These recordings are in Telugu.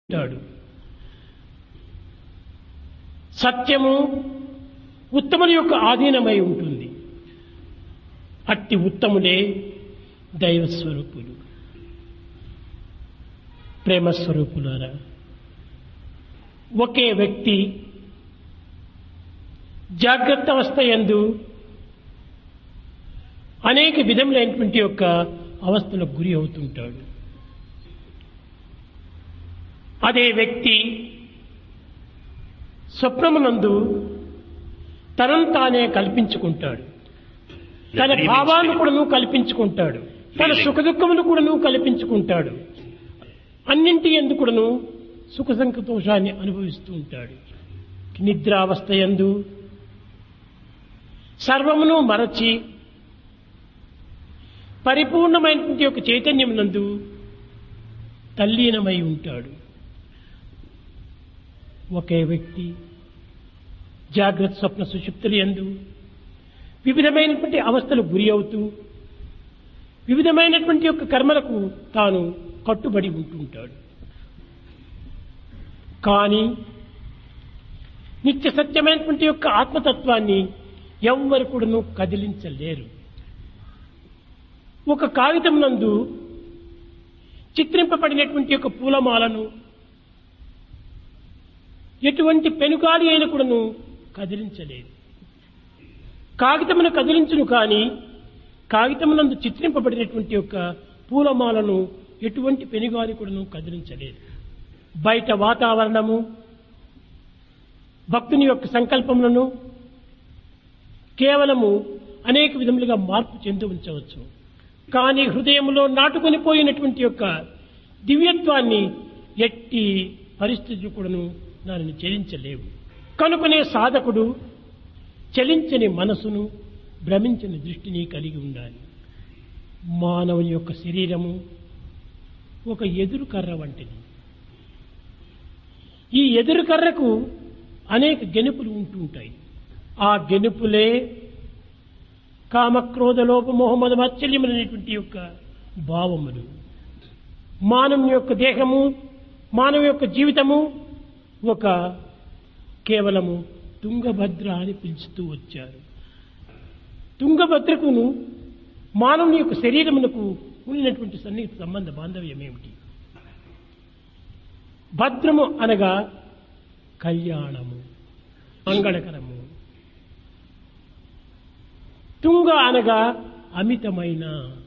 ఉంటాడు సత్యము ఉత్తముల యొక్క ఆధీనమై ఉంటుంది అట్టి ఉత్తములే దైవస్వరూపులు ప్రేమస్వరూపులారా ఒకే వ్యక్తి జాగ్రత్త అవస్థ యందు అనేక విధములైనటువంటి యొక్క అవస్థలకు గురి అవుతుంటాడు అదే వ్యక్తి స్వప్నమునందు తనను తానే కల్పించుకుంటాడు తన భావాలను కూడాను కల్పించుకుంటాడు తన సుఖదుఖములు కూడాను కల్పించుకుంటాడు అన్నింటి ఎందుకుడను సుఖ సంతోషాన్ని అనుభవిస్తూ ఉంటాడు నిద్రావస్థ యందు సర్వమును మరచి పరిపూర్ణమైనటువంటి యొక్క చైతన్యం నందు తల్లీనమై ఉంటాడు ఒకే వ్యక్తి జాగ్రత్త స్వప్న సుషుప్తులు ఎందు వివిధమైనటువంటి అవస్థలు గురి అవుతూ వివిధమైనటువంటి యొక్క కర్మలకు తాను కట్టుబడి ఉంటుంటాడు కానీ నిత్య సత్యమైనటువంటి యొక్క ఆత్మతత్వాన్ని ఎవ్వరు కూడాను కదిలించలేరు ఒక కాగితం నందు చిత్రింపబడినటువంటి యొక్క పూలమాలను ఎటువంటి పెనుగాలి అయిన కూడాను కదిలించలేదు కాగితమును కదిలించును కానీ కాగితమునందు చిత్రింపబడినటువంటి యొక్క పూలమాలను ఎటువంటి పెనుగాలి కూడాను కదిలించలేదు బయట వాతావరణము భక్తుని యొక్క సంకల్పములను కేవలము అనేక విధములుగా మార్పు చెంది ఉంచవచ్చు కానీ హృదయంలో నాటుకొని పోయినటువంటి యొక్క దివ్యత్వాన్ని ఎట్టి పరిస్థితులు కూడాను దానిని చెలించలేవు కనుకనే సాధకుడు చలించని మనసును భ్రమించని దృష్టిని కలిగి ఉండాలి మానవుని యొక్క శరీరము ఒక ఎదురు కర్ర వంటిది ఈ ఎదురు కర్రకు అనేక గెనుపులు ఉంటుంటాయి ఆ గెనుపులే కామక్రోధ లోప మోహమ్మద మాత్సల్యములనేటువంటి యొక్క భావములు మానవుని యొక్క దేహము మానవ యొక్క జీవితము ఒక కేవలము తుంగభద్ర అని పిలుస్తూ వచ్చారు తుంగభద్రకును మానవుని యొక్క శరీరమునకు ఉన్నటువంటి సన్నిహిత సంబంధ బాంధవ్యం ఏమిటి భద్రము అనగా కళ్యాణము మంగళకరము తుంగ అనగా అమితమైన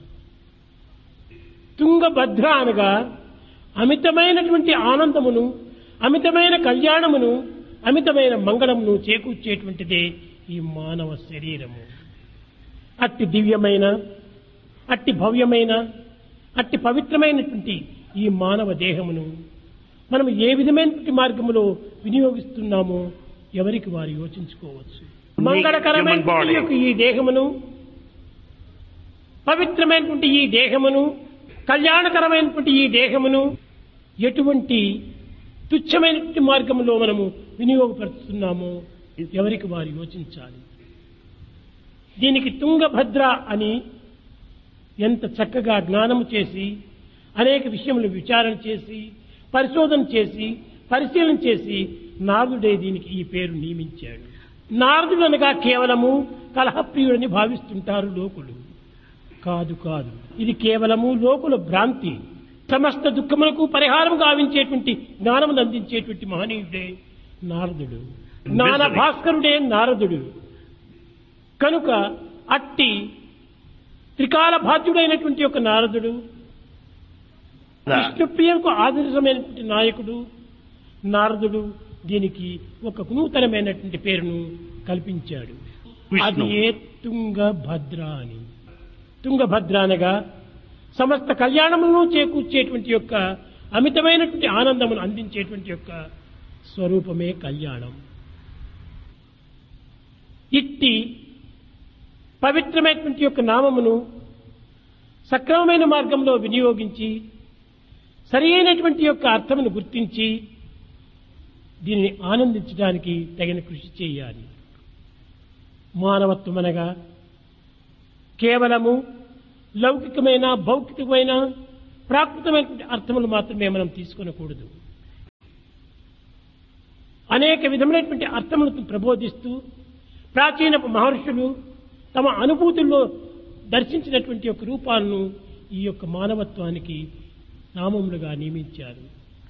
తుంగభద్ర అనగా అమితమైనటువంటి ఆనందమును అమితమైన కళ్యాణమును అమితమైన మంగళమును చేకూర్చేటువంటిదే ఈ మానవ శరీరము అట్టి దివ్యమైన అట్టి భవ్యమైన అట్టి పవిత్రమైనటువంటి ఈ మానవ దేహమును మనం ఏ విధమైనటువంటి మార్గములో వినియోగిస్తున్నామో ఎవరికి వారు యోచించుకోవచ్చు మంగళకరమైనటువంటి యొక్క ఈ దేహమును పవిత్రమైనటువంటి ఈ దేహమును కళ్యాణకరమైనటువంటి ఈ దేహమును ఎటువంటి తుచ్చమైనటువంటి మార్గంలో మనము వినియోగపరుస్తున్నామో ఎవరికి వారు యోచించాలి దీనికి తుంగభద్ర అని ఎంత చక్కగా జ్ఞానము చేసి అనేక విషయములు విచారణ చేసి పరిశోధన చేసి పరిశీలన చేసి నారదుడే దీనికి ఈ పేరు నియమించాడు నారదుడు అనగా కేవలము కలహప్రియుడని భావిస్తుంటారు లోకులు కాదు కాదు ఇది కేవలము లోకుల భ్రాంతి సమస్త దుఃఖములకు పరిహారం గావించేటువంటి జ్ఞానమును అందించేటువంటి మహనీయుడే నారదుడు జ్ఞాన భాస్కరుడే నారదుడు కనుక అట్టి త్రికాల బాధ్యుడైనటువంటి ఒక నారదుడు విష్ణుప్రియకు ఆదర్శమైనటువంటి నాయకుడు నారదుడు దీనికి ఒక నూతనమైనటువంటి పేరును కల్పించాడు అది ఏ తుంగభద్ర అని తుంగభద్ర అనగా సమస్త కళ్యాణములను చేకూర్చేటువంటి యొక్క అమితమైనటువంటి ఆనందమును అందించేటువంటి యొక్క స్వరూపమే కళ్యాణం ఇట్టి పవిత్రమైనటువంటి యొక్క నామమును సక్రమమైన మార్గంలో వినియోగించి సరి అయినటువంటి యొక్క అర్థమును గుర్తించి దీనిని ఆనందించడానికి తగిన కృషి చేయాలి మానవత్వం అనగా కేవలము లౌకికమైన భౌతికమైన ప్రాకృతమైనటువంటి అర్థములు మాత్రమే మనం తీసుకొనకూడదు అనేక విధములైనటువంటి అర్థములను ప్రబోధిస్తూ ప్రాచీన మహర్షులు తమ అనుభూతుల్లో దర్శించినటువంటి యొక్క రూపాలను ఈ యొక్క మానవత్వానికి నామములుగా నియమించారు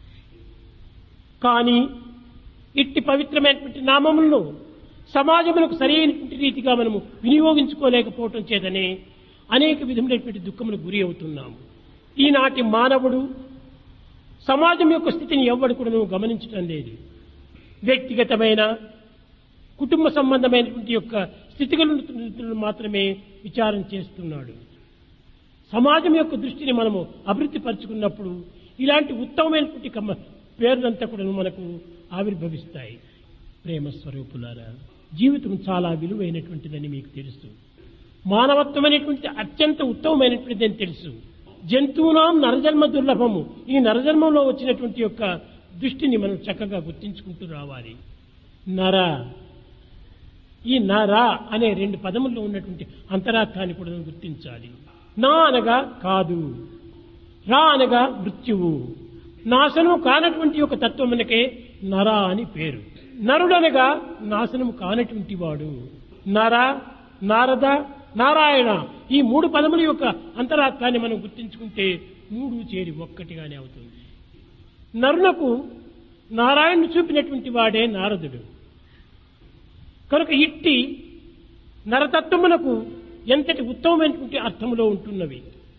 కానీ ఇట్టి పవిత్రమైనటువంటి నామములను సమాజములకు సరైనటువంటి రీతిగా మనము వినియోగించుకోలేకపోవటం చేతనే అనేక విధములైనటువంటి దుఃఖములకు గురి అవుతున్నాము ఈనాటి మానవుడు సమాజం యొక్క స్థితిని ఎవ్వడు కూడా గమనించడం లేదు వ్యక్తిగతమైన కుటుంబ సంబంధమైనటువంటి యొక్క స్థితిగతులను మాత్రమే విచారం చేస్తున్నాడు సమాజం యొక్క దృష్టిని మనము అభివృద్ధి పరుచుకున్నప్పుడు ఇలాంటి ఉత్తమమైనటువంటి కమ్మ పేర్లంతా కూడా మనకు ఆవిర్భవిస్తాయి ప్రేమ స్వరూపులారా జీవితం చాలా విలువైనటువంటిదని మీకు తెలుసు మానవత్వం అనేటువంటి అత్యంత ఉత్తమమైనటువంటిదని తెలుసు జంతువునాం నరజన్మ దుర్లభము ఈ నరజన్మంలో వచ్చినటువంటి యొక్క దృష్టిని మనం చక్కగా గుర్తించుకుంటూ రావాలి నర ఈ నర అనే రెండు పదముల్లో ఉన్నటువంటి అంతరార్థాన్ని కూడా మనం గుర్తించాలి నా అనగా కాదు రా అనగా మృత్యువు నాశనం కానటువంటి ఒక తత్వమునకే నర అని పేరు నరుడనగా నాశనం కానటువంటి వాడు నర నారద నారాయణ ఈ మూడు పదముల యొక్క అంతరార్థాన్ని మనం గుర్తించుకుంటే మూడు చేరి ఒక్కటిగానే అవుతుంది నరులకు నారాయణుడు చూపినటువంటి వాడే నారదుడు కనుక ఇట్టి నరతత్వమునకు ఎంతటి ఉత్తమమైనటువంటి అర్థములో ఉంటున్నవి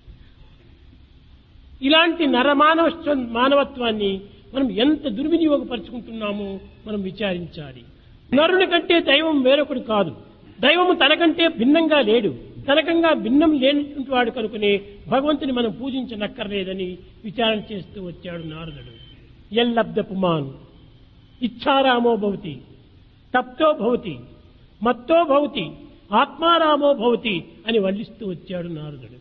ఇలాంటి నరమానవ మానవత్వాన్ని మనం ఎంత దుర్వినియోగపరుచుకుంటున్నామో మనం విచారించాలి నరుని కంటే దైవం వేరొకడు కాదు దైవము తనకంటే భిన్నంగా లేడు తనకంగా భిన్నం లేనటువంటి వాడు కనుకనే భగవంతుని మనం పూజించనక్కర్లేదని విచారణ చేస్తూ వచ్చాడు నారదుడు ఎల్లబ్ద పుమాన్ ఇచ్చారామో భవతి తప్తో భవతి మత్తో భవతి ఆత్మారామో భవతి అని వల్లిస్తూ వచ్చాడు నారదుడు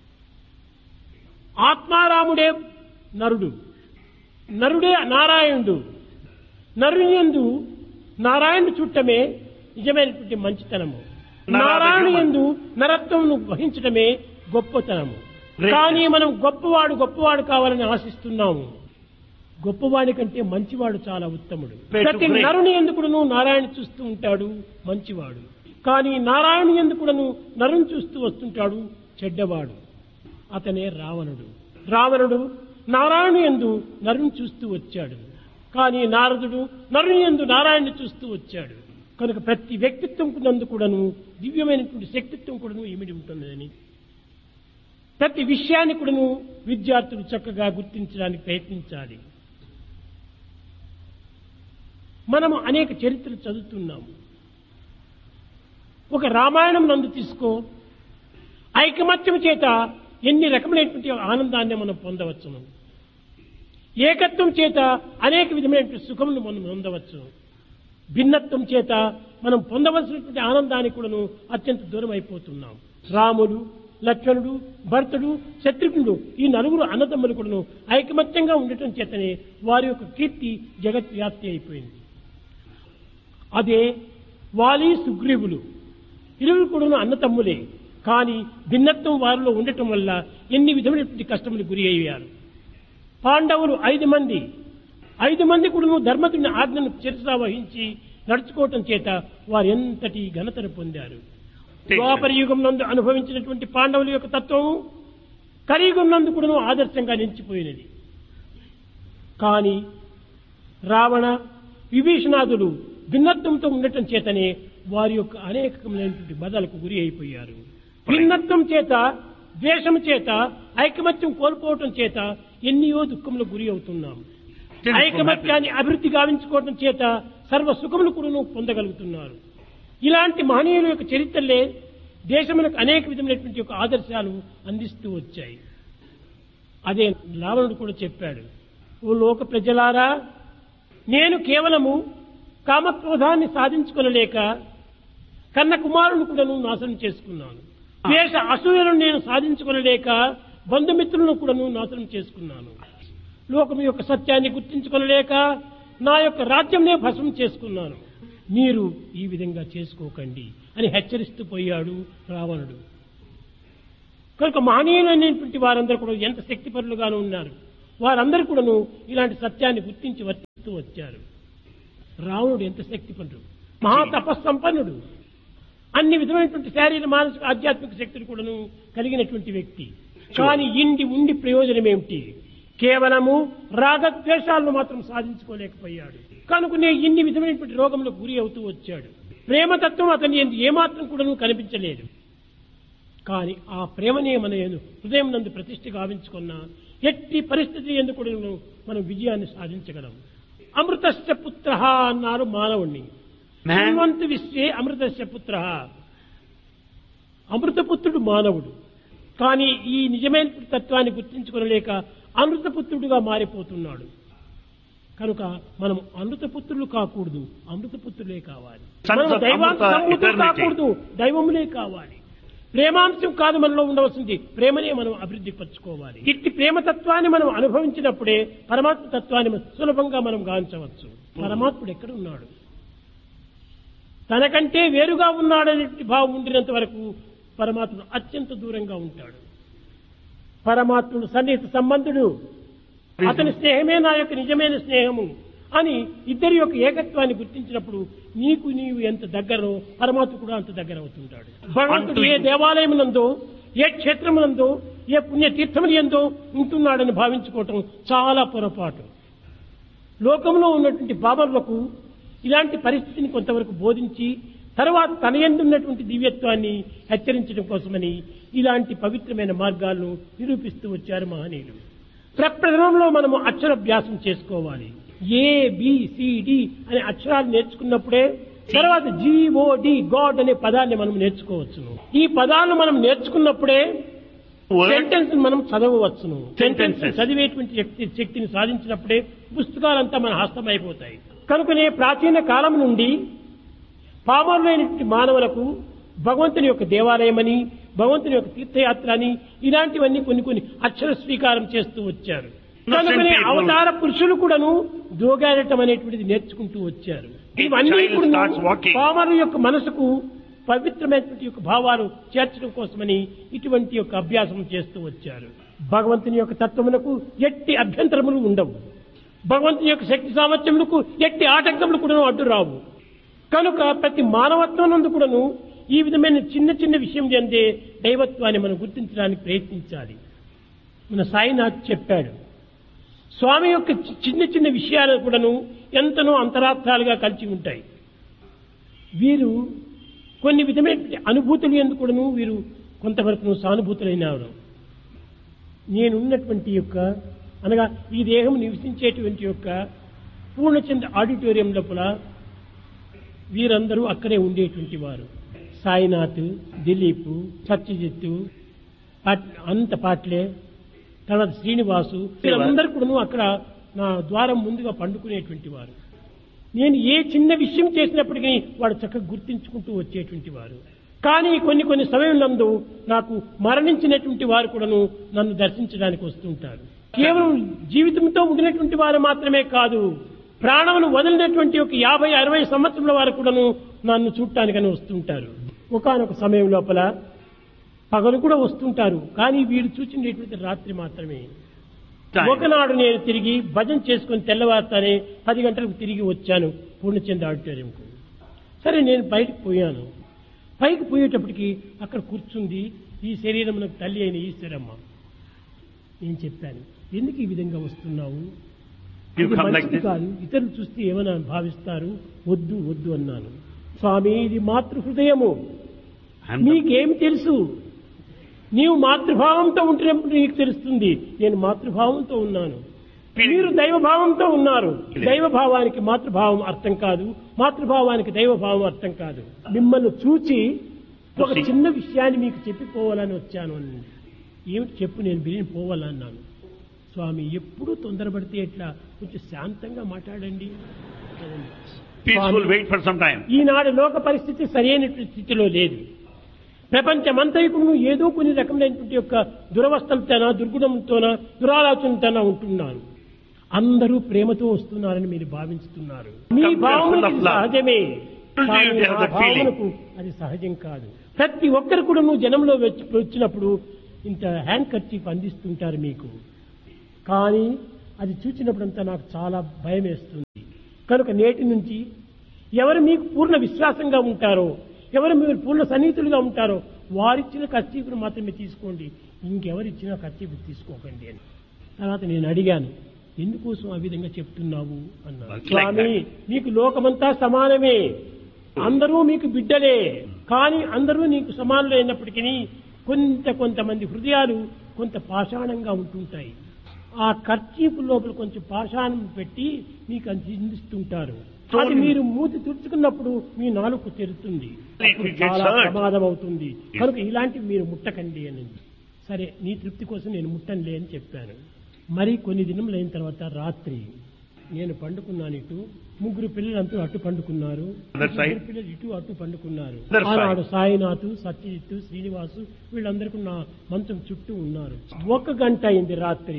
ఆత్మారాముడే నరుడు నరుడే నారాయణుడు నరుని నారాయణుడు చుట్టమే నిజమైనటువంటి మంచితనము నారాయణ ఎందు నరత్వమును వహించడమే గొప్పతనము కానీ మనం గొప్పవాడు గొప్పవాడు కావాలని ఆశిస్తున్నాము గొప్పవాడి కంటే మంచివాడు చాలా ఉత్తముడు ప్రతి నరుని ఎందుకును నారాయణ చూస్తూ ఉంటాడు మంచివాడు కానీ నారాయణ ఎందుకును నరుని చూస్తూ వస్తుంటాడు చెడ్డవాడు అతనే రావణుడు రావణుడు నారాయణ ఎందు నరుని చూస్తూ వచ్చాడు కానీ నారదుడు నరుని ఎందు నారాయణ చూస్తూ వచ్చాడు కనుక ప్రతి వ్యక్తిత్వం నందు కూడాను దివ్యమైనటువంటి శక్తిత్వం కూడాను ఇమిడి ఉంటున్నదని ప్రతి విషయాన్ని కూడాను విద్యార్థులు చక్కగా గుర్తించడానికి ప్రయత్నించాలి మనము అనేక చరిత్రలు చదువుతున్నాము ఒక రామాయణం నందు తీసుకో ఐకమత్యం చేత ఎన్ని రకములైనటువంటి ఆనందాన్ని మనం పొందవచ్చును ఏకత్వం చేత అనేక విధమైనటువంటి సుఖములు మనం పొందవచ్చు భిన్నత్వం చేత మనం పొందవలసినటువంటి ఆనందానికి కూడాను అత్యంత దూరం అయిపోతున్నాం రాముడు లక్ష్మణుడు భరతుడు శత్రుఘ్నుడు ఈ నలుగురు అన్నదమ్ములు కూడాను ఐకమత్యంగా ఉండటం చేతనే వారి యొక్క కీర్తి జగత్ వ్యాప్తి అయిపోయింది అదే వాలి సుగ్రీవులు ఇరువురు కూడాను అన్నతమ్ములే కానీ భిన్నత్వం వారిలో ఉండటం వల్ల ఎన్ని విధమైనటువంటి కష్టములు గురి అయ్యారు పాండవులు ఐదు మంది ఐదు మంది కూడా ధర్మతుని ఆజ్ఞను చిరసా వహించి నడుచుకోవటం చేత వారు ఎంతటి ఘనతను పొందారు ద్వాపర యుగం నందు అనుభవించినటువంటి పాండవుల యొక్క తత్వము కలియుగం నందు కూడా ఆదర్శంగా నిలిచిపోయినది కానీ రావణ విభీషణాదులు భిన్నత్వంతో ఉండటం చేతనే వారి యొక్క అనేకమైనటువంటి బదలకు గురి అయిపోయారు భిన్నత్వం చేత ద్వేషం చేత ఐకమత్యం కోల్పోవటం చేత ఎన్నియో దుఃఖములకు గురి అవుతున్నాం ఐకమత్యాన్ని అభివృద్ధి గావించుకోవడం చేత సర్వ సుఖములు కూడా పొందగలుగుతున్నారు ఇలాంటి మహనీయుల యొక్క చరిత్రలే దేశములకు అనేక విధమైనటువంటి యొక్క ఆదర్శాలు అందిస్తూ వచ్చాయి అదే రావణుడు కూడా చెప్పాడు ఓ లోక ప్రజలారా నేను కేవలము కామక్రోధాన్ని సాధించుకొనలేక కన్న కుమారుని కూడా నాశనం చేసుకున్నాను ద్వేష అసూయలను నేను సాధించుకొనలేక బంధుమిత్రులను కూడా నాశనం చేసుకున్నాను లోకం యొక్క సత్యాన్ని గుర్తించుకొనలేక నా యొక్క రాజ్యంనే భస్మం చేసుకున్నాను మీరు ఈ విధంగా చేసుకోకండి అని హెచ్చరిస్తూ పోయాడు రావణుడు కనుక మహనీయులైనటువంటి వారందరూ కూడా ఎంత శక్తిపరులుగాను ఉన్నారు వారందరూ కూడాను ఇలాంటి సత్యాన్ని గుర్తించి వర్తిస్తూ వచ్చారు రావణుడు ఎంత శక్తిపంతుడు మహా తపస్సంపన్నుడు అన్ని విధమైనటువంటి శారీరక మానసిక ఆధ్యాత్మిక శక్తులు కూడాను కలిగినటువంటి వ్యక్తి కానీ ఇండి ఉండి ప్రయోజనం ఏమిటి కేవలము రాగద్వేషాలను మాత్రం సాధించుకోలేకపోయాడు కనుకనే ఇన్ని విధమైనటువంటి రోగములకు గురి అవుతూ వచ్చాడు ప్రేమతత్వం అతని ఎందు ఏమాత్రం కూడాను కనిపించలేదు కానీ ఆ ప్రేమనే మన యందు హృదయం నందు ప్రతిష్ఠ గావించుకున్న ఎట్టి పరిస్థితి ఎందుకు కూడాను మనం విజయాన్ని సాధించగలం అమృతశ్చ పుత్ర అన్నారు మానవుణ్ణి Man. శృణ్వంతు విశ్వే అమృతశ్చ పుత్ర అమృతపుత్రుడు మానవుడు కానీ ఈ నిజమైన తత్వాన్ని గుర్తించుకోలేక అమృతపుత్రుడుగా మారిపోతున్నాడు కనుక మనం అమృతపుత్రులు కాకూడదు అమృతపుత్రులే కావాలి Sons మనం of దైవాంశ Amrita, సంభూతులు eternity. కాకూడదు దైవములే కావాలి ప్రేమాంశం కాదు మనలో ఉండవలసింది ప్రేమనే మనం అభివృద్ధి పరచుకోవాలి ఇట్టి ప్రేమతత్వాన్ని మనం అనుభవించినప్పుడే పరమాత్మ తత్వాన్ని మనం సులభంగా మనం గాంచవచ్చు పరమాత్ముడు ఎక్కడ ఉన్నాడు తనకంటే వేరుగా ఉన్నాడనే భావం ఉండినంత వరకు పరమాత్ముడు అత్యంత దూరంగా ఉంటాడు పరమాత్ముడు సన్నిహిత సంబంధుడు అతని స్నేహమే నా యొక్క నిజమైన స్నేహము అని ఇద్దరి యొక్క ఏకత్వాన్ని గుర్తించినప్పుడు నీకు నీవు ఎంత దగ్గరో పరమాత్మ కూడా అంత దగ్గర అవుతుంటాడు భగవంతుడు ఏ దేవాలయమునందో ఏ క్షేత్రమునందో ఏ పుణ్యతీర్థములు ఎందో ఉంటున్నాడని భావించుకోవటం చాలా పొరపాటు లోకంలో ఉన్నటువంటి బాబర్లకు ఇలాంటి పరిస్థితిని కొంతవరకు బోధించి తర్వాత తన యందు ఉన్నటువంటి దివ్యత్వాన్ని హెచ్చరించడం కోసమని ఇలాంటి పవిత్రమైన మార్గాలను నిరూపిస్తూ వచ్చారు మహనీయులు ప్రప్రథమంలో మనము అక్షరాభ్యాసం చేసుకోవాలి ఏ బిసిడి అనే అక్షరాలు నేర్చుకున్నప్పుడే తర్వాత జిఓడి గాడ్ అనే పదాన్ని మనం నేర్చుకోవచ్చును ఈ పదాలను మనం నేర్చుకున్నప్పుడే Word. సెంటెన్స్ మనం చదవవచ్చును సెంటెన్స్ Sentences. చదివేటువంటి శక్తి శక్తిని సాధించినప్పుడే పుస్తకాలంతా మన హస్తమైపోతాయి కనుకనే ప్రాచీన కాలం నుండి పామరులైనటువంటి మానవులకు భగవంతుని యొక్క దేవాలయమని భగవంతుని యొక్క తీర్థయాత్ర అని ఇలాంటివన్నీ కొన్ని కొన్ని అక్షర స్వీకారం చేస్తూ వచ్చారు Innocent కనుకనే people. అవతార పురుషులు కూడాను దోగాడటం అనేటువంటిది నేర్చుకుంటూ వచ్చారు A ఇవన్నీ child కూడాను starts walking. పామరుల యొక్క మనసుకు పవిత్రమైనటువంటి యొక్క భావాలు చేర్చడం కోసమని ఇటువంటి యొక్క అభ్యాసం చేస్తూ వచ్చారు భగవంతుని యొక్క తత్వములకు ఎట్టి అభ్యంతరములు ఉండవు భగవంతుని యొక్క శక్తి సామర్థ్యములకు ఎట్టి ఆటంకములు కూడా అడ్డు రావు కనుక ప్రతి మానవత్వం నందు కూడాను ఈ విధమైన చిన్న చిన్న విషయం చెందే దైవత్వాన్ని మనం గుర్తించడానికి ప్రయత్నించాలి మన సాయినాథ్ చెప్పాడు స్వామి యొక్క చి- చిన్న చిన్న విషయాలు కూడాను ఎంతనో అంతరార్థాలుగా కలిసి ఉంటాయి వీరు కొన్ని విధమైన అనుభూతులు ఎందుకు కూడాను వీరు కొంతవరకు సానుభూతులైనవారు నేనున్నటువంటి యొక్క అనగా ఈ దేహం నివసించేటువంటి యొక్క పూర్ణచంద్ర ఆడిటోరియం లోపల వీరందరూ అక్కడే ఉండేటువంటి వారు సాయినాథ్ దిలీప్ సత్యజిత్తు పాట్- అంత పాట్లే తర్వాత శ్రీనివాసు వీరందరూ కూడా అక్కడ నా ద్వారం ముందుగా పండుకునేటువంటి వారు నేను ఏ చిన్న విషయం చేసినప్పటికీ వాడు చక్కగా గుర్తించుకుంటూ వచ్చేటువంటి వారు కానీ కొన్ని కొన్ని సమయంలో నాకు మరణించినటువంటి వారు కూడాను నన్ను దర్శించడానికి వస్తుంటారు కేవలం జీవితంతో ముగినటువంటి వారు మాత్రమే కాదు ప్రాణమును వదిలినటువంటి ఒక యాభై అరవై సంవత్సరాల వారు కూడాను నన్ను చూడటానికని వస్తుంటారు ఒకానొక సమయం లోపల పగలు కూడా వస్తుంటారు కానీ వీడు చూసినటువంటి రాత్రి మాత్రమే Time. ఒకనాడు నేను తిరిగి భజన చేసుకుని తెల్లవారుతానే పది గంటలకు తిరిగి వచ్చాను పూర్ణచంద్ర ఆడిటోరియంకు సరే నేను బయటకు పోయాను పైకి పోయేటప్పటికి అక్కడ కూర్చుంది ఈ శరీరం నాకు తల్లి అయిన ఈశ్వరమ్మ నేను చెప్పాను ఎందుకు ఈ విధంగా వస్తున్నావు You ఇది come like మంచిది this. కాదు ఇతరులు చూస్తే ఏమైనా భావిస్తారు వద్దు వద్దు అన్నాను స్వామి ఇది మాతృ హృదయము I'm the- నీకేమి తెలుసు నీవు మాతృభావంతో ఉంటున్నప్పుడు నీకు తెలుస్తుంది నేను మాతృభావంతో ఉన్నాను మీరు దైవభావంతో ఉన్నారు దైవభావానికి మాతృభావం అర్థం కాదు మాతృభావానికి దైవభావం అర్థం కాదు మిమ్మల్ని చూచి ఒక చిన్న విషయాన్ని మీకు చెప్పిపోవాలని వచ్చాను అని ఏమిటి చెప్పు నేను బిరిని పోవాలన్నాను స్వామి ఎప్పుడూ తొందరపడితే ఎట్లా కొంచెం శాంతంగా మాట్లాడండి Peaceful, wait for some time. ఈనాడు లోక పరిస్థితి సరైనటువంటి స్థితిలో లేదు ప్రపంచమంతా ఇప్పుడు ఏదో కొన్ని రకమైనటువంటి యొక్క దురవస్థలతోనా దుర్గుణంతోనా దురాలోచనతోనా ఉంటున్నారు అందరూ ప్రేమతో వస్తున్నారని మీరు భావిస్తున్నారు మీ Come, they are full భావనకు of ఇది love. సహజమే Don't కానీ you have నా that feeling? భావనకు అది సహజం కాదు ప్రతి ఒక్కరు కూడా నువ్వు జనంలో వచ్చి- వచ్చినప్పుడు ఇంత హ్యాండ్ కర్చీఫ్ అందిస్తుంటారు మీకు కానీ అది చూసినప్పుడంతా నాకు చాలా భయం వేస్తుంది కనుక నేటి నుంచి ఎవరు మీకు పూర్ణ విశ్వాసంగా ఉంటారో ఎవరు మీరు పూర్ణ సన్నిహితులుగా ఉంటారో వారిచ్చిన ఖర్చీపును మాత్రమే తీసుకోండి ఇంకెవరిచ్చిన ఖర్చీపు తీసుకోకండి అని తర్వాత నేను అడిగాను ఎందుకోసం ఆ విధంగా చెప్తున్నావు అన్నాను Like స్వామి that. మీకు లోకమంతా సమానమే అందరూ మీకు బిడ్డలే కానీ అందరూ నీకు సమానులు అయినప్పటికీ కొంత కొంతమంది హృదయాలు కొంత పాషాణంగా ఉంటుంటాయి ఆ ఖర్చీపు లోపల కొంచెం పాషాణం పెట్టి మీకు అందిస్తుంటారు అది మీరు మూతి తుడుచుకున్నప్పుడు మీ నాలుగు తెరుతుంది అప్పుడు It gets చాలా hurt. ప్రమాదం అవుతుంది కనుక ఇలాంటివి మీరు ముట్టకండి అని సరే నీ తృప్తి కోసం నేను ముట్టనులే అని చెప్పాను మరి కొన్ని దినములు అయిన తర్వాత రాత్రి నేను పండుకున్నాను ఇటు ముగ్గురు పిల్లలంతా అటు పండుకున్నారు Other side. ముగ్గురు పిల్లలు ఇటు అటు పండుకున్నారు Other side. ఆనాడు సాయినాథ్ సత్యజిత్ శ్రీనివాసు వీళ్ళందరికీ నా మంచం చుట్టూ ఉన్నారు ఒక గంట అయింది రాత్రి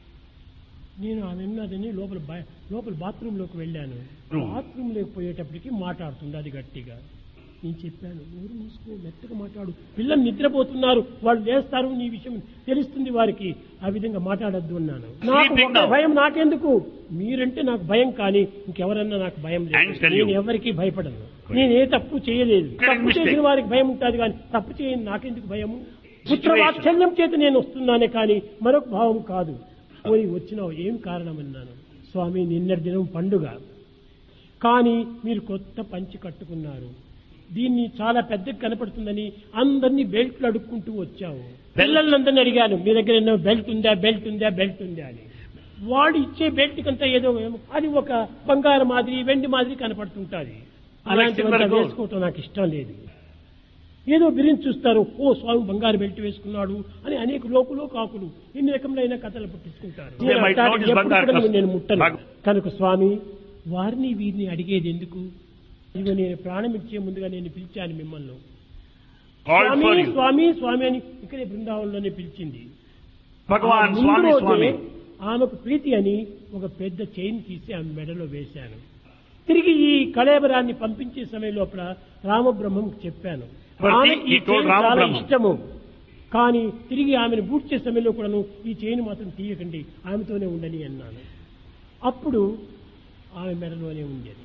నేను ఆమె ఉన్నదని లోపల బయ- లోపల బాత్రూమ్ లోకి వెళ్ళాను Room. బాత్రూమ్ లోకి పోయేటప్పటికి మాట్లాడుతుంది అది గట్టిగా నేను చెప్పాను ఊరు మూసుకో మెత్తగా మాట్లాడు పిల్లలు నిద్రపోతున్నారు వాళ్ళు లేస్తారు నీ విషయం తెలుస్తుంది వారికి ఆ విధంగా మాట్లాడద్దు అన్నాను నాకు Sleeping ఒక now. భయం నాకెందుకు మీరంటే నాకు భయం కానీ ఇంకెవరన్నా నాకు భయం And లేదు tell you. నేను ఎవరికి భయపడను నేను ఏ తప్పు చేయలేదు Correct తప్పు mistake. చేసిన వారికి భయం ఉంటుంది కానీ తప్పు చేయని నాకెందుకు భయము పుత్రవాత్సల్యం చేత నేను వస్తున్నానే కానీ మరొక భావం కాదు పోయి వచ్చినావు ఏం కారణం అన్నాను స్వామి నిన్నటి దినం పండుగ కానీ మీరు కొత్త పంచి కట్టుకున్నారు దీన్ని చాలా పెద్దగా కనపడుతుందని అందరినీ బెల్ట్లు అడుక్కుంటూ వచ్చావు పిల్లలందరినీ అడిగాను మీ దగ్గర ఏమో బెల్ట్ ఉందా బెల్ట్ ఉందా బెల్ట్ ఉందా అని వాడు ఇచ్చే బెల్ట్ కంతా ఏదో ఏమో- అది ఒక బంగారం మాదిరి వెండి మాదిరి కనపడుతుంటుంది అలాంటివంతా silver gold. వేసుకోవటం నాకు ఇష్టం లేదు ఏదో బిరించి చూస్తారు ఓ స్వామి బంగారు బెల్ట్ వేసుకున్నాడు అని అనేక లోకులు కాకులు ఎన్ని రకములైన కథలు పుట్టించుకుంటారు They నేను might అట్లాంటి notice ఎప్పుడు బంగారు కూడా కస్- నేను ముట్టను బాగా- కనుక స్వామి వారిని వీరిని అడిగేది ఎందుకు ఇదిగో నేను ప్రాణం ఇచ్చే ముందుగా నేను పిలిచాను మిమ్మల్ని Called స్వామి for you. స్వామి స్వామి అని ఇక్కడే బృందావనంలోనే పిలిచింది Bhagavan, ఆ ముందు Swami, రోజే Swami. ఆమెకు ప్రీతి అని ఒక పెద్ద చైన్ తీసి ఆమె మెడలో వేశాను తిరిగి ఈ కళేబరాన్ని పంపించే సమయం లోపల రామబ్రహ్మం చెప్పాను But ఆమె he- ఈ he told చైన్ చాలా రామబ్రహ్మం. ఇష్టము కానీ తిరిగి ఆమెను బూట్ చేసే సమయంలో కూడాను ఈ చైన్ మాత్రం తీయకండి ఆమెతోనే ఉండని అన్నాను అప్పుడు ఆమె మెడలోనే ఉండేది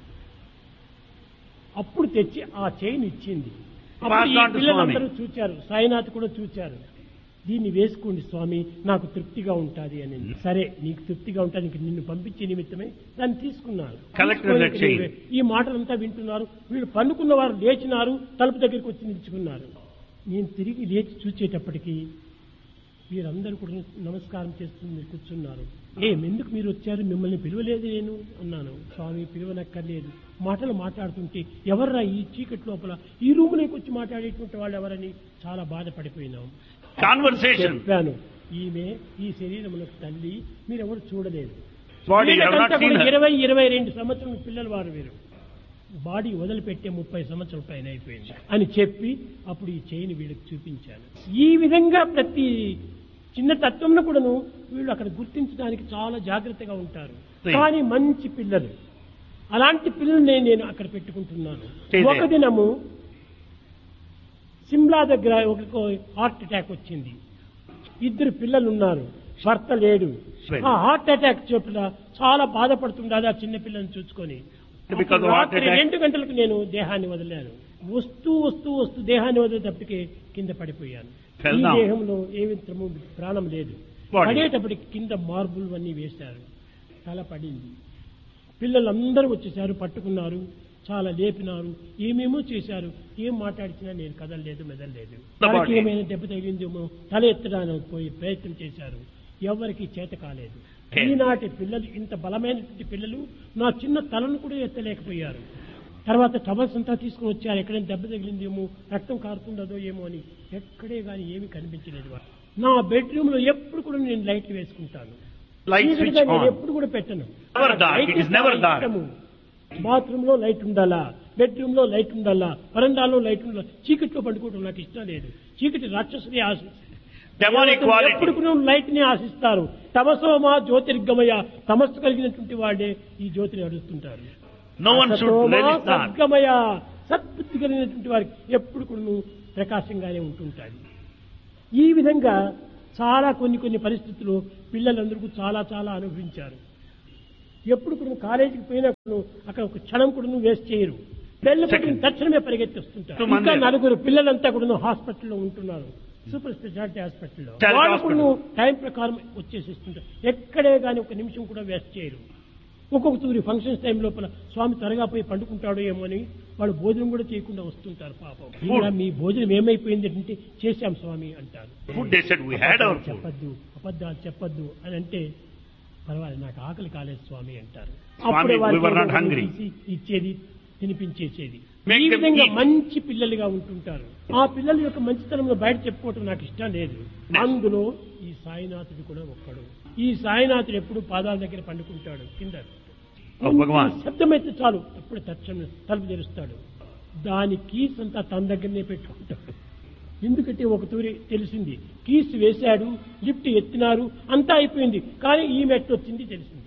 అప్పుడు తెచ్చి ఆ చైన్ ఇచ్చింది అప్పుడు Passed ఈ on to పిల్లలందరూ చూచారు సాయినాథ్ కూడా చూచారు దీన్ని వేసుకోండి స్వామి నాకు తృప్తిగా ఉంటుంది అని సరే నీకు తృప్తిగా ఉంటుంది ఇంక నిన్ను పంపించే నిమిత్తమే దాన్ని తీసుకున్నారు Collected తీసుకొని that chain. ఈ మాటలంతా వింటున్నారు వీళ్ళు పన్నుకున్న వారు లేచినారు తలుపు దగ్గరికి వచ్చి నిల్చుకున్నారు నేను తిరిగి లేచి చూచేటప్పటికి వీరందరూ కూడా నమస్కారం చేస్తూ కూర్చున్నారు ఏం ఎందుకు మీరు వచ్చారు మిమ్మల్ని పిలవలేదు నేను అన్నాను స్వామి పిలువనక్కర్లేదు మాటలు మాట్లాడుతుంటే ఎవర్రా ఈ చీకటి లోపల ఈ రూములోకి వచ్చి మాట్లాడేటువంటి వాళ్ళు ఎవరని చాలా బాధపడిపోయినాం Conversation. చెప్పాను ఈమె ఈ శరీరములకు తల్లి మీరెవరు చూడలేదు Body, you have not వీళ్ళకంతా seen కూడా her. ఇరవై ఇరవై రెండు సంవత్సరం పిల్లలు వారు వీరు బాడీ వదిలిపెట్టే ముప్పై సంవత్సరాల పైన అయిపోయింది అని చెప్పి అప్పుడు ఈ చైన్ వీళ్ళకి చూపించాను ఈ విధంగా ప్రతి చిన్న తత్వంను కూడాను వీళ్ళు అక్కడ గుర్తించడానికి చాలా జాగ్రత్తగా ఉంటారు Right. కానీ మంచి పిల్లలు అలాంటి పిల్లల్ని నేను అక్కడ పెట్టుకుంటున్నాను Stay there. ఒక దినము సిమ్లా దగ్గర ఒక హార్ట్ అటాక్ వచ్చింది ఇద్దరు పిల్లలు ఉన్నారు భర్త లేడు Right. ఆ హార్ట్ అటాక్ చోట్ల చాలా బాధపడుతుండదు ఆ చిన్న పిల్లని చూసుకొని Because of అప్పుడు heart రాత్రి attack. రెండు గంటలకు నేను దేహాన్ని వదిలాను వస్తూ వస్తూ వస్తూ దేహాన్ని వదిలేటప్పటికి కింద పడిపోయాను Fell ఈ down. దేహంలో ఏ విధము ప్రాణం లేదు Body. పడేటప్పటికి కింద మార్బుల్ అన్నీ వేశారు తల పడింది పిల్లలందరూ వచ్చేసారు పట్టుకున్నారు చాలా లేపినారు ఏమేమో చేశారు ఏం మాట్లాడిచినా నేను కదలలేదు మెదలలేదు The తలకి body. ఏమైనా దెబ్బ తగిలిందేమో తల ఎత్తడానికి పోయి ప్రయత్నం చేశారు ఎవరికి చేత కాలేదు Okay. ఈనాటి పిల్లలు ఇంత బలమైనటువంటి పిల్లలు నా చిన్న తలను కూడా ఎత్తలేకపోయారు తర్వాత టవల్స్ అంతా తీసుకుని వచ్చారు ఎక్కడైనా దెబ్బ తగిలిందేమో రక్తం కారుతుండదో ఏమో అని ఎక్కడే కానీ ఏమీ కనిపించలేదు వారు. నా బెడ్రూమ్ లో ఎప్పుడు కూడా నేను లైట్లు వేసుకుంటాను Light చీకటిగా switch నేను on. ఎప్పుడు కూడా పెట్టను Never dark. Light It is never చాలా dark. ఇష్టము. బాత్రూమ్ లో లైట్ ఉండాలా బెడ్రూమ్ లో లైట్ ఉండాలా వరండాలో లైట్ ఉండాలా చీకట్లో పండుకోవడం నాకు ఇష్టం లేదు చీకటి రాక్షసుని ఆశ Demonic దేవతలు ఎప్పుడు quality. కూడా లైట్ ని ఆశిస్తారు తమసోమా జ్యోతిర్గమయ తమస్సు కలిగినటువంటి వాడే ఈ జ్యోతిని అడుగుతుంటారు No one should అసతోమా let it dark. సద్గమయ సద్బుద్ధి కలిగినటువంటి వారికి ఎప్పుడు కూడా ప్రకాశంగానే ఉంటుంటాయి ఈ విధంగా చాలా కొన్ని కొన్ని పరిస్థితులు పిల్లలందరికీ చాలా చాలా అనుభవించారు ఎప్పుడు కూడా కాలేజీకి పోయినప్పుడు అక్కడ ఒక క్షణం కూడా నువ్వు వేస్ట్ చేయరు పెళ్లి Second. తక్షణమే పరిగెత్తి వస్తుంటారు To ఇంకా Monday. నలుగురు పిల్లలంతా కూడా హాస్పిటల్లో ఉంటున్నారు సూపర్ స్పెషాలిటీ హాస్పిటల్లో Child వాళ్ళు hospital. కూడా టైం ప్రకారం వచ్చేసి ఇస్తుంటారు ఎక్కడే కానీ ఒక నిమిషం కూడా వేస్ట్ చేయరు ఒక్కొక్క తూరి ఫంక్షన్స్ టైం లోపల స్వామి త్వరగా పోయి పండుకుంటాడు ఏమో అని వాళ్ళు భోజనం కూడా చేయకుండా వస్తుంటారు పాపం ఇలా మీ భోజనం ఏమైపోయింది అంటే చేశాం స్వామి అంటారు Food, they said, we had our food. చెప్పద్దు అబద్ధాలు చెప్పద్దు అని అంటే పర్వాలేదు నాకు ఆకలి కాలేదు స్వామి అంటారు స్వామి, అప్పుడే we were not వారికి hungry. తీసి ఇచ్చేది తినిపించేసేది Make ఈ them విధంగా eat. మంచి పిల్లలుగా ఉంటుంటారు ఆ పిల్లల యొక్క మంచితనంలో బయట చెప్పుకోవటం నాకు ఇష్టం లేదు అందులో ఈ సాయినాథుడు కూడా ఒక్కడు ఈ సాయినాథుడు ఎప్పుడు పాదాల దగ్గర పండుకుంటాడు కింద ఓ భగవాన్. శబ్దమైతే చాలు అప్పుడు తక్షణం తలుపు తెరుస్తాడు దాని కీస్ అంతా తన దగ్గరనే పెట్టుకుంటాడు ఎందుకంటే ఒక తూరి తెలిసింది కీస్ వేశాడు లిఫ్ట్ ఎత్తినారు అంతా అయిపోయింది కానీ ఈ మెట్టు వచ్చింది తెలిసింది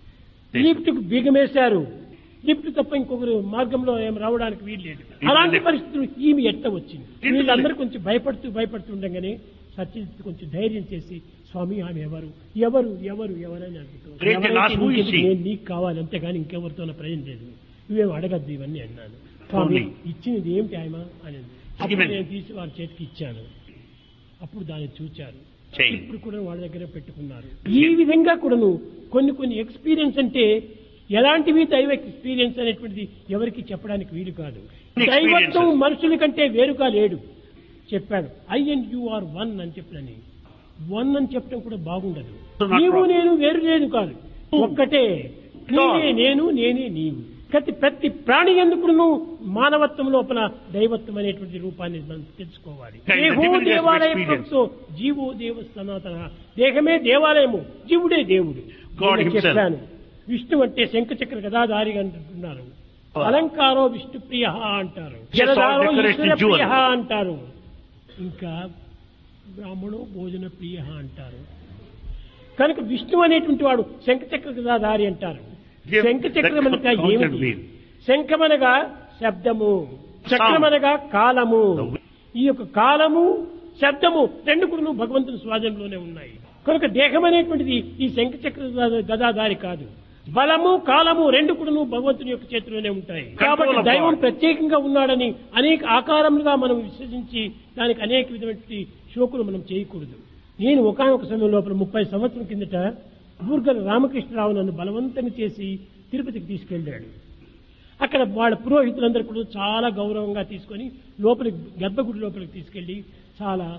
లిఫ్ట్ కు బీగమేశారు లిఫ్ట్ తప్ప ఇంకొకరు మార్గంలో ఏం రావడానికి వీలు లేదు అలాంటి పరిస్థితులు ఈమె ఎట్ట వచ్చింది వీళ్ళందరూ కొంచెం భయపడుతూ భయపడుతూ ఉండగానే సత్యజిత్ కొంచెం ధైర్యం చేసి స్వామి ఆమె ఎవరు ఎవరు ఎవరు ఎవరని అడుగుతారు Great and ask, who is she? నేను నీకు కావాలి అంతేగాని ఇంకెవరితో నా ప్రయోజనం లేదు నువ్వేం అడగద్దు ఇవన్నీ అన్నాను స్వామి Only. ఇచ్చినది ఏమిటి ఆయన అని అప్పుడు Given. నేను తీసి వారి చేతికి ఇచ్చాను అప్పుడు దాన్ని చూచారు Chain. ఇప్పుడు కూడా వాళ్ళ దగ్గర పెట్టుకున్నారు ఈ విధంగా కూడాను కొన్ని కొన్ని ఎక్స్పీరియన్స్ అంటే ఎలాంటివి దైవ ఎక్స్పీరియన్స్ అనేటువంటిది ఎవరికి చెప్పడానికి వీలు కాదు Experiences. దైవత్వం మనుషుల కంటే వేరుగా లేడు చెప్పాడు I and you are one అని చెప్పినని వన్ అని చెప్పడం కూడా బాగుండదు So not నీవు wrong. నేను వేరు లేదు కాదు ఒక్కటే నీవే నేను నేనే నీవు ప్రతి ప్రతి ప్రాణి ఎందుకును మానవత్వం లోపల దైవత్వం అనేటువంటి రూపాన్ని మనం తెలుసుకోవాలి Yeah, in the దేహో divinity of దేవాలయ experience. ప్రవక్తో జీవో దేవ సనాతన దేహమే దేవాలయము జీవుడే దేవుడు God నేను himself. చెప్పాను విష్ణు అంటే శంఖచక్ర గదాధారిగా అంటున్నారు Oh. అలంకారో విష్ణు ప్రియ అంటారు Just all జలధారో decoration ఈశ్వర jewel. ప్రియ అంటారు ఇంకా బ్రాహ్మణో భోజన ప్రియ అంటారు కనుక విష్ణు అనేటువంటి వాడు శంఖచక్ర గదాధారి అంటారు Give శంఖచక్రం the అనగా counter ఏమిటి wheel. శంఖమనగా శబ్దము చక్రమనగా కాలము The wheel. ఈ యొక్క కాలము శబ్దము రెండు కూడా భగవంతుని స్వాధీనంలోనే ఉన్నాయి కనుక దేహం అనేటువంటిది ఈ శంఖచక్ర గదాధారి కాదు బలము కాలము రెండు కూడా భగవంతుని యొక్క చేతిలోనే ఉంటాయి కాబట్టి of దైవం God. ప్రత్యేకంగా ఉన్నాడని అనేక ఆకారములుగా మనం విశ్వసించి దానికి అనేక విధమైన షోకులు మనం చేయకూడదు నేను ఒకనొక సమయం లోపల ముప్పై సంవత్సరం కిందట బూర్గల రామకృష్ణరావు నన్ను బలవంతం చేసి తిరుపతికి తీసుకెళ్ళాడు అక్కడ వాళ్ళ పురోహితులందరూ కూడా చాలా గౌరవంగా తీసుకొని లోపలికి గర్భగుడి లోపలికి తీసుకెళ్లి చాలా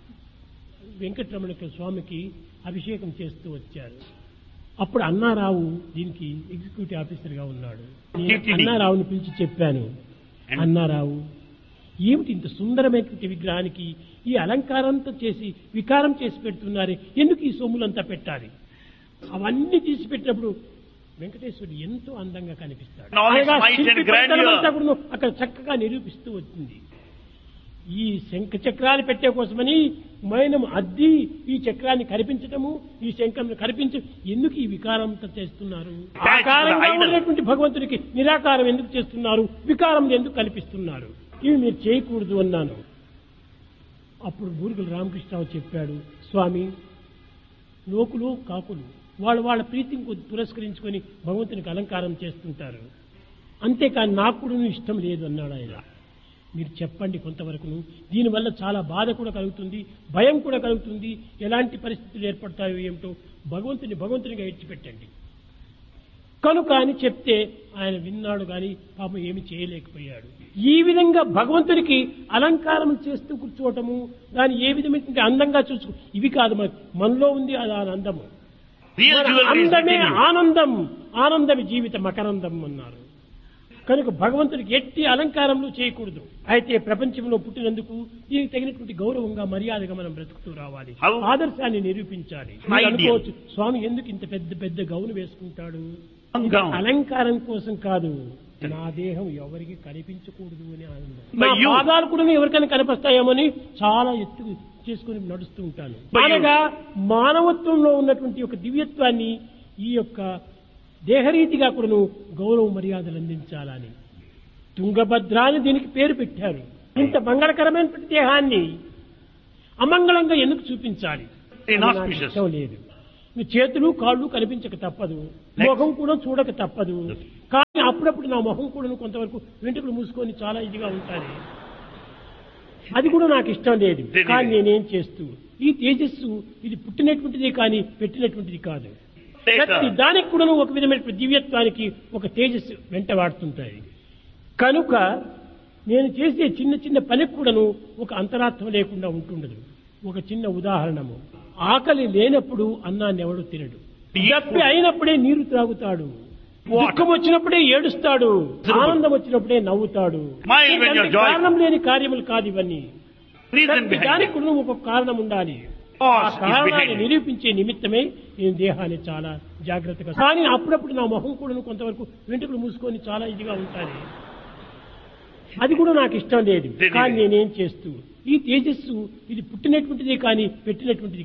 వెంకటరమణ స్వామికి అభిషేకం చేస్తూ వచ్చారు అప్పుడు అన్నారావు దీనికి ఎగ్జిక్యూటివ్ ఆఫీసర్ గా ఉన్నాడు నేను TTD. అన్నారావుని పిలిచి చెప్పాను అన్నారావు ఏమిటి ఇంత సుందరమైనటువంటి విగ్రహానికి ఈ అలంకారంతో చేసి వికారం చేసి పెడుతున్నారు ఎందుకు ఈ సొమ్ములంతా పెట్టాలి అవన్నీ తీసి పెట్టినప్పుడు వెంకటేశ్వరుడు ఎంతో అందంగా కనిపిస్తాడు And all his అనగా might and శిల్పి grandeur. పనితనమంతా కూడాను అక్కడ చక్కగా నిరూపిస్తూ వచ్చింది ఈ శంఖ చక్రాలు పెట్టే కోసమని మైనం అద్ది ఈ చక్రాన్ని కనిపించటము ఈ శంఖం కనిపించ ఎందుకు ఈ వికారం చేస్తున్నారు Attached to the ఆకారంగా idol. ఉన్నటువంటి భగవంతుడికి నిరాకారం ఎందుకు చేస్తున్నారు వికారం ఎందుకు కల్పిస్తున్నారు ఇవి మీరు చేయకూడదు అన్నాను అప్పుడు బూరుగుల రామకృష్ణరావు చెప్పాడు స్వామి లోకులు కాకులు వాళ్ళు వాళ్ళ ప్రీతిని కొద్ది పురస్కరించుకొని భగవంతునికి అలంకారం చేస్తుంటారు అంతేకాని నాకు కూడా ఇష్టం లేదు అన్నాడు ఆయన మీరు చెప్పండి కొంతవరకును దీనివల్ల చాలా బాధ కూడా కలుగుతుంది భయం కూడా కలుగుతుంది ఎలాంటి పరిస్థితులు ఏర్పడతాయో ఏమిటో భగవంతుని భగవంతునిగా ఇచ్చిపెట్టండి కనుక అని చెప్తే ఆయన విన్నాడు గాని పాపం ఏమి చేయలేకపోయాడు ఈ విధంగా భగవంతునికి అలంకారం చేస్తూ కూర్చోవటము దాన్ని ఏ విధమైన అందంగా చూసుకో ఇవి కాదు మన మనలో ఉంది అది ఆనందము Real మన jewelry is అందమే within you. ఆనందం ఆనందమి జీవిత మకరందం అన్నారు కనుక భగవంతుడికి ఎట్టి అలంకారములు చేయకూడదు అయితే ప్రపంచంలో పుట్టినందుకు దీనికి తగినటువంటి గౌరవంగా మర్యాదగా మనం బ్రతుకుతూ రావాలి How- ఆదర్శాన్ని నిరూపించాలి Ideal. మీరు అనుకోవచ్చు స్వామి ఎందుకు ఇంత పెద్ద పెద్ద గౌను వేసుకుంటాడు Long ఇది gown. అలంకారం కోసం కాదు నా దేహం ఎవరికి కనిపించకూడదు అని ఆనందం But నా you- పాదాలు కూడా ఎవరికైనా కనిపిస్తాయేమని చాలా ఎత్తు చేసుకుని నడుస్తూ ఉంటాను But you- అనగా మానవత్వంలో ఉన్నటువంటి ఒక దివ్యత్వాన్ని ఈ యొక్క దేహరీతిగా కూడాను గౌరవ మర్యాదలు అందించాలని తుంగభద్ర అని దీనికి పేరు పెట్టారు ఇంత మంగళకరమైనటువంటి దేహాన్ని అమంగళంగా ఎందుకు చూపించాలి అది నాకు Inauspicious. ఇష్టం లేదు మీ చేతులు కాళ్ళు కనిపించక తప్పదు ముఖం కూడా చూడక తప్పదు కానీ అప్పుడప్పుడు నా ముఖం కూడా కొంతవరకు వెంట్రుకలు మూసుకొని చాలా ఇదిగా ఉంటాయి అది కూడా నాకు ఇష్టం లేదు తెలియదు. కానీ నేనేం చేస్తూ ఈ తేజస్సు ఇది పుట్టినటువంటిది కానీ పెట్టినటువంటిది కాదు Take ప్రతి a- దానికి కూడా ఒక విధమైన దివ్యత్వానికి ఒక తేజస్సు వెంట వాడుతుంటాయి కనుక నేను చేసే చిన్న చిన్న పనికి కూడాను ఒక అంతరార్థం లేకుండా ఉంటుండదు ఒక చిన్న ఉదాహరణము ఆకలి లేనప్పుడు అన్నాన్ని ఎవడు తినడు దప్పి అయినప్పుడే నీరు త్రాగుతాడు దుఃఖం వచ్చినప్పుడే ఏడుస్తాడు ఆనందం వచ్చినప్పుడే నవ్వుతాడు Smile when you're ఇలాంటి joyful. కారణం లేని కార్యములు కాదు ఇవన్నీ Reason ప్రతి behind దానికి it. కూడా ఒక కారణం ఉండాలి ఆ Cause is కారణాన్ని behind it. నిరూపించే నిమిత్తమే నేను దేహాన్ని చాలా జాగ్రత్తగా కానీ అప్పుడప్పుడు నా ముఖం కూడా కొంతవరకు వెంట్రుకలు మూసుకొని చాలా ఇదిగా ఉంటాయి అది కూడా నాకు ఇష్టం లేదు తెలియదు. కానీ నేనేం చేస్తూ ఈ తేజస్సు ఇది పుట్టినటువంటిది కానీ పెట్టినటువంటిది